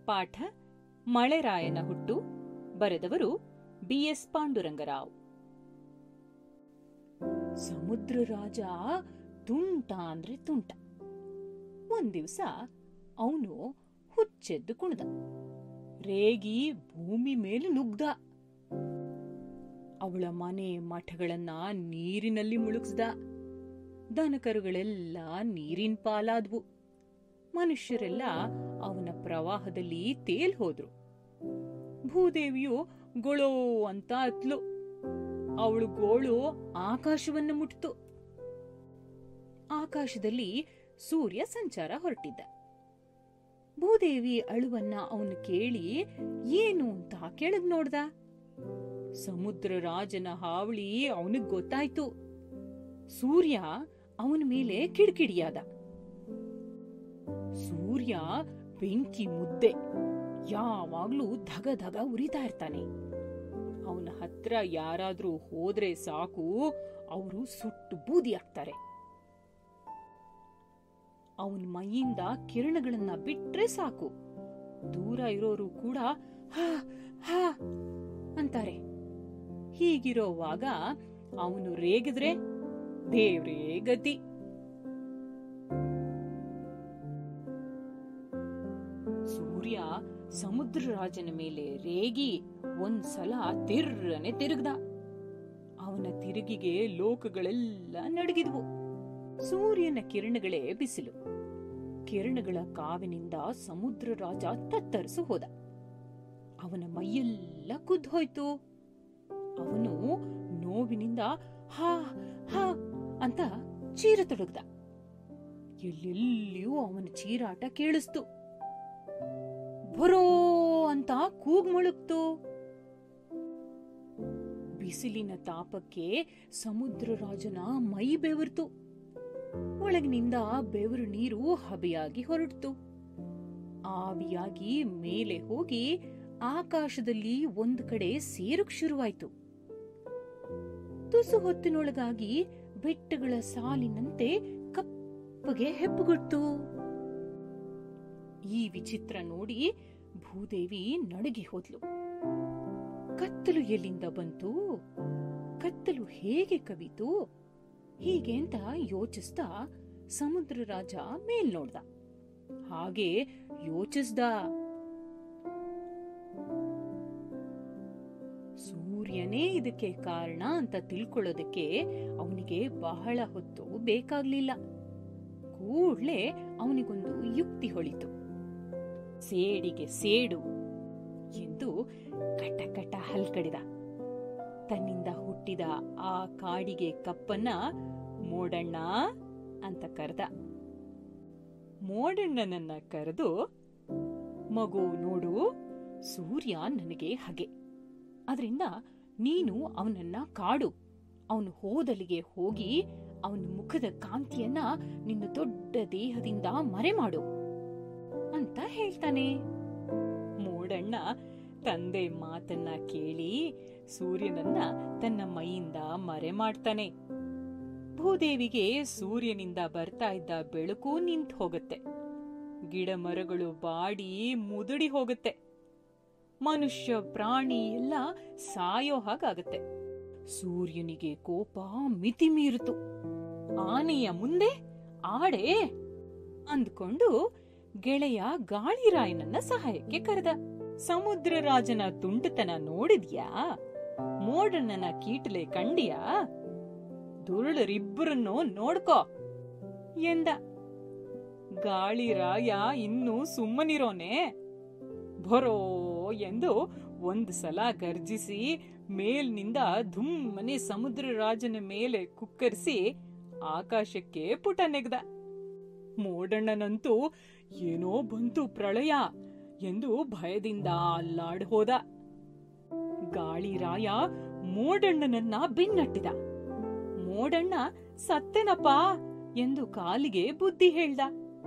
ಪಾಠ ಮಳೆರಾಯನ ಹುಟ್ಟು ಬರೆದವರು ಬಿಎಸ್ ಪಾಂಡುರಂಗರಾವ್ ಸಮುದ್ರ ರಾಜ ತುಂಟ ಅಂದ್ರೆ ತುಂಟ ಒಂದ್ ದಿವ್ಸ ಅವನು ಹುಚ್ಚೆದ್ದು ಕುಣ್ದ ರೇಗಿ ಭೂಮಿ ಮೇಲೆ ನುಗ್ದ ಅವಳ ಮನೆ ಮಠಗಳನ್ನ ನೀರಿನಲ್ಲಿ ಮುಳುಗ್ಸ್ದ ದನಕರುಗಳೆಲ್ಲ ನೀರಿನ ಪಾಲಾದ್ವು ಮನುಷ್ಯರೆಲ್ಲ ಅವನ ಪ್ರವಾಹದಲ್ಲಿ ತೇಲ್ ಹೋದ್ರು ಭೂದೇವಿಯು ಗೊಳೋ ಅಂತ ಅತ್ಲು ಅವಳು ಗೋಳು ಆಕಾಶವನ್ನು ಮುಟ್ತು ಆಕಾಶದಲ್ಲಿ ಸೂರ್ಯ ಸಂಚಾರ ಹೊರಟಿದ್ದ ಭೂದೇವಿ ಅಳುವನ್ನ ಅವನು ಕೇಳಿ ಏನು ಅಂತ ಕೆಳಗ್ ನೋಡ್ದ ಸಮುದ್ರ ರಾಜನ ಹಾವಳಿ ಅವನಿಗ್ ಗೊತ್ತಾಯ್ತು ಸೂರ್ಯ ಅವನ ಮೇಲೆ ಕಿಡಿಕಿಡಿಯಾದ ಸೂರ್ಯ ಬೆಂಕಿ ಮುದ್ದೆ ಯಾವಾಗ್ಲೂ ಧಗ ಧಗ ಉರಿತಾ ಇರ್ತಾನೆ ಅವನ ಹತ್ರ ಯಾರಾದ್ರೂ ಹೋದ್ರೆ ಸಾಕು ಅವರು ಸುಟ್ಟು ಬೂದಿ ಆಗ್ತಾರೆ ಅವನ ಮೈಯಿಂದ ಕಿರಣಗಳನ್ನ ಬಿಟ್ರೆ ಸಾಕು ದೂರ ಇರೋರು ಕೂಡ ಹಾ ಹಾ ಅಂತಾರೆ ಹೀಗಿರೋವಾಗ ಅವನು ರೇಗಿದ್ರೆ ದೇವ್ರೇ ಗತಿ ಸೂರ್ಯ ಸಮುದ್ರ ರಾಜನ ಮೇಲೆ ರೇಗಿ ಒಂದ್ಸಲ ತಿರ್ರನೆ ತಿರುಗ್ದ ಅವನ ತಿರುಗಿಗೆ ಲೋಕಗಳೆಲ್ಲ ನಡಗಿದ್ವು ಸೂರ್ಯನ ಕಿರಣಗಳೇ ಬಿಸಿಲು ಕಿರಣಗಳ ಕಾವಿನಿಂದ ಸಮುದ್ರ ರಾಜ ತತ್ತರಿಸು ಹೋದ ಅವನ ಮೈಯೆಲ್ಲ ಕುದ್ದು ಹೋಯ್ತು ಅವನು ನೋವಿನಿಂದ ಹಾ ಹಾ ಅಂತ ಚೀರತೊಡಗ್ದ ಎಲ್ಲೆಲ್ಲಿಯೂ ಅವನ ಚೀರಾಟ ಕೇಳಿಸ್ತು ಬರೋ ಅಂತ ಕೂಗ್ ಮುಳುಗ್ತು ಬಿಸಿಲಿನ ತಾಪಕ್ಕೆ ಸಮುದ್ರ ರಾಜನ ಮೈ ಬೆವರ್ತು ಒಳಗಿನಿಂದ ಬೆವರು ನೀರು ಹಬೆಯಾಗಿ ಹೊರಡ್ತು ಆವಿಯಾಗಿ ಮೇಲೆ ಹೋಗಿ ಆಕಾಶದಲ್ಲಿ ಒಂದು ಕಡೆ ಸೇರಕ್ ಶುರುವಾಯ್ತು ತುಸು ಹೊತ್ತಿನೊಳಗಾಗಿ ಬೆಟ್ಟಗಳ ಸಾಲಿನಂತೆ ಕಪ್ಪಗೆ ಹೆಪ್ಪುಗೊಟ್ಟು ಈ ವಿಚಿತ್ರ ನೋಡಿ ಭೂದೇವಿ ನಡುಗಿ ಹೋದ್ಲು ಕತ್ತಲು ಎಲ್ಲಿಂದ ಬಂತು ಕತ್ತಲು ಹೇಗೆ ಕವಿತು ಹೀಗೆ ಅಂತ ಯೋಚಿಸ್ತಾ ಸಮುದ್ರ ರಾಜ ಮೇಲ್ ನೋಡ್ದ ಹಾಗೆ ಯೋಚಿಸ್ದ ಸೂರ್ಯನೇ ಇದಕ್ಕೆ ಕಾರಣ ಅಂತ ತಿಳ್ಕೊಳ್ಳೋದಕ್ಕೆ ಅವನಿಗೆ ಬಹಳ ಹೊತ್ತು ಬೇಕಾಗ್ಲಿಲ್ಲ ಕೂಡ್ಲೆ ಅವನಿಗೊಂದು ಯುಕ್ತಿ ಹೊಳಿತು ಸೇಡಿಗೆ ಸೇಡು ಎಂದು ಕಟ ಕಟ ಹಲ್ಕಡಿದ ತನ್ನಿಂದ ಹುಟ್ಟಿದ ಆ ಕಾಡಿಗೆ ಕಪ್ಪನ್ನ ಮೋಡಣ್ಣ ಅಂತ ಕರೆದ ಮೋಡಣ್ಣನನ್ನ ಕರೆದು ಮಗು ನೋಡು ಸೂರ್ಯ ನನಗೆ ಹಗೆ ಅದರಿಂದ ನೀನು ಅವನನ್ನ ಕಾಡು ಅವನು ಹೋದಲಿಗೆ ಹೋಗಿ ಅವನ ಮುಖದ ಕಾಂತಿಯನ್ನ ನಿನ್ನ ದೊಡ್ಡ ದೇಹದಿಂದ ಮರೆ ಮಾಡು ಅಂತ ಹೇಳ್ತಾನೆ ಮೂಡಣ್ಣ ತಂದೆ ಮಾತನ್ನ ಕೇಳಿ ಸೂರ್ಯನನ್ನ ತನ್ನ ಮೈಯಿಂದ ಮರೆ ಮಾಡ್ತಾನೆ ಭೂದೇವಿಗೆ ಸೂರ್ಯನಿಂದ ಬರ್ತಾ ಇದ್ದ ಬೆಳಕು ನಿಂತು ಹೋಗುತ್ತೆ ಗಿಡ ಮರಗಳು ಬಾಡಿ ಮುದುಡಿ ಹೋಗುತ್ತೆ ಮನುಷ್ಯ ಪ್ರಾಣಿ ಎಲ್ಲ ಸಾಯೋ ಹಾಗಾಗತ್ತೆ ಸೂರ್ಯನಿಗೆ ಕೋಪ ಮಿತಿ ಮೀರಿತು ಆನೆಯ ಮುಂದೆ ಆಡೆ ಅಂದ್ಕೊಂಡು ಗೆಳೆಯ ಗಾಳಿರಾಯನನ್ನ ಸಹಾಯಕ್ಕೆ ಕರೆದ ಸಮುದ್ರ ರಾಜನ ತುಂಟತನ ನೋಡಿದ್ಯಾ ಮೋಡಣ್ಣನ ಕೀಟಲೆ ಕಂಡಿಯಾ ದುರುಳರಿಬ್ಬರನ್ನು ನೋಡ್ಕೋ ಎಂದ ಗಾಳಿರಾಯ ಇನ್ನೂ ಸುಮ್ಮನಿರೋನೆ ಭರೋ ಎಂದು ಒಂದು ಸಲ ಗರ್ಜಿಸಿ ಮೇಲ್ನಿಂದ ಧುಮ್ಮನೆ ಸಮುದ್ರ ರಾಜನ ಮೇಲೆ ಕುಕ್ಕರಿಸಿ ಆಕಾಶಕ್ಕೆ ಪುಟ ನೆಗ್ದ ಮೋಡಣ್ಣನಂತೂ ಏನೋ ಬಂತು ಪ್ರಳಯ ಎಂದು ಭಯದಿಂದ ಅಲ್ಲಾಡ್ ಹೋದ ಗಾಳಿರಾಯ ಮೋಡಣ್ಣನನ್ನ ಬೆನ್ನಟ್ಟಿದ ಮೋಡಣ್ಣ ಸತ್ತೆನಪ್ಪ ಎಂದು ಕಾಲಿಗೆ ಬುದ್ಧಿ ಹೇಳ್ದ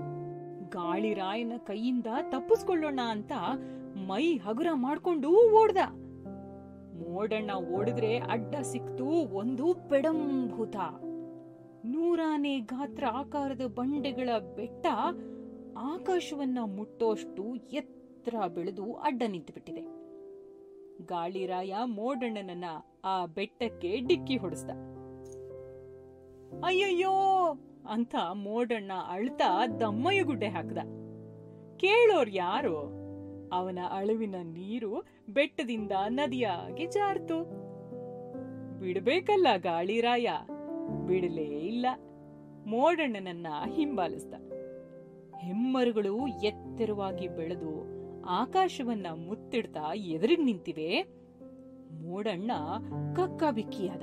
ಗಾಳಿರಾಯನ ಕೈಯಿಂದ ತಪ್ಪಿಸ್ಕೊಳ್ಳೋಣ ಅಂತ ಮೈ ಹಗುರ ಮಾಡ್ಕೊಂಡು ಓಡ್ದ ಮೋಡಣ್ಣ ಓಡಿದ್ರೆ ಅಡ್ಡ ಸಿಕ್ತು ಒಂದು ಪೆಡಂಭೂತ ನೂರಾನೇ ಗಾತ್ರ ಆಕಾರದ ಬಂಡೆಗಳ ಬೆಟ್ಟ ಆಕಾಶವನ್ನ ಮುಟ್ಟೋಷ್ಟು ಎತ್ತರ ಎತ್ತರ ಬೆಳೆದು ಅಡ್ಡ ನಿಂತುಬಿಟ್ಟಿದೆ ಗಾಳಿರಾಯ ಮೋಡಣ್ಣನನ್ನ ಆ ಬೆಟ್ಟಕ್ಕೆ ಡಿಕ್ಕಿ ಹೊಡೆಸ್ದ ಅಯ್ಯಯ್ಯೋ ಅಂತ ಮೋಡಣ್ಣ ಅಳ್ತಾ ದಮ್ಮಯ್ಯ ಗುಡ್ಡೆ ಹಾಕ್ದ ಕೇಳೋರ್ ಯಾರು ಅವನ ಅಳುವಿನ ನೀರು ಬೆಟ್ಟದಿಂದ ನದಿಯಾಗಿ ಜಾರ್ತು ಬಿಡ್ಬೇಕಲ್ಲ ಗಾಳಿರಾಯ ಬಿಡಲೇ ಇಲ್ಲ ಮೋಡಣ್ಣನನ್ನ ಹಿಂಬಾಲಿಸ್ದ ಹೆಮ್ಮರುಗಳು ಎತ್ತರವಾಗಿ ಬೆಳೆದು ಆಕಾಶವನ್ನ ಮುತ್ತಿಡ್ತಾ ಎದುರಿಗೆ ನಿಂತಿವೆ ಮೋಡಣ್ಣ ಕಕ್ಕಾಬಿಕ್ಕಿಯಾದ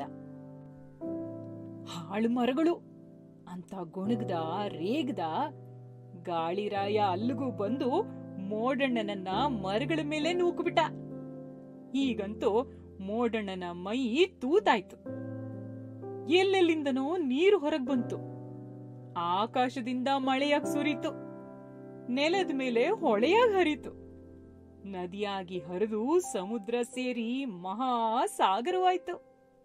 ಹಾಳು ಮರಗಳು ಅಂತ ಗೊಣಗ್ದ ರೇಗ್ದ ಗಾಳಿರಾಯ ಅಲ್ಲಿಗೂ ಬಂದು ಮೋಡಣ್ಣನನ್ನ ಮರಗಳ ಮೇಲೆ ನೂಕುಬಿಟ್ಟ ಈಗಂತೂ ಮೋಡಣ್ಣನ ಮೈ ತೂತಾಯ್ತು ಎಲ್ಲೆಲ್ಲಿಂದನೋ ನೀರು ಹೊರಗ್ ಬಂತು ಆಕಾಶದಿಂದ ಮಳೆಯಾಗಿ ಸುರಿತು ನೆಲದ ಮೇಲೆ ಹೊಳೆಯಾಗಿ ಹರಿತು ನದಿಯಾಗಿ ಹರಿದು ಸಮುದ್ರ ಸೇರಿ ಮಹಾ ಸಾಗರವಾಯ್ತು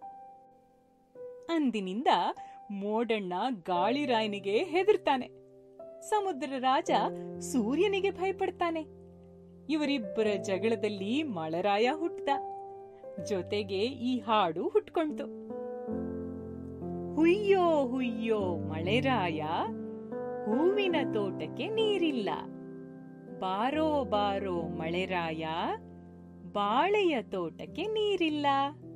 ಅಂದಿನಿಂದ ಮೋಡಣ್ಣ ಗಾಳಿರಾಯನಿಗೆ ಹೆದರ್ತಾನೆ ಸಮುದ್ರ ರಾಜ ಸೂರ್ಯನಿಗೆ ಭಯಪಡ್ತಾನೆ ಇವರಿಬ್ಬರ ಜಗಳದಲ್ಲಿ ಮಳರಾಯ ಹುಟ್ಟದ ಜೊತೆಗೆ ಈ ಹಾಡು ಹುಟ್ಕೊಂತು ಹುಯ್ಯೋ ಹುಯ್ಯೋ ಮಳೆರಾಯ ಹೂವಿನ ತೋಟಕ್ಕೆ ನೀರಿಲ್ಲ ಬಾರೋ ಬಾರೋ ಮಳೆರಾಯ ಬಾಳೆಯ ತೋಟಕ್ಕೆ ನೀರಿಲ್ಲ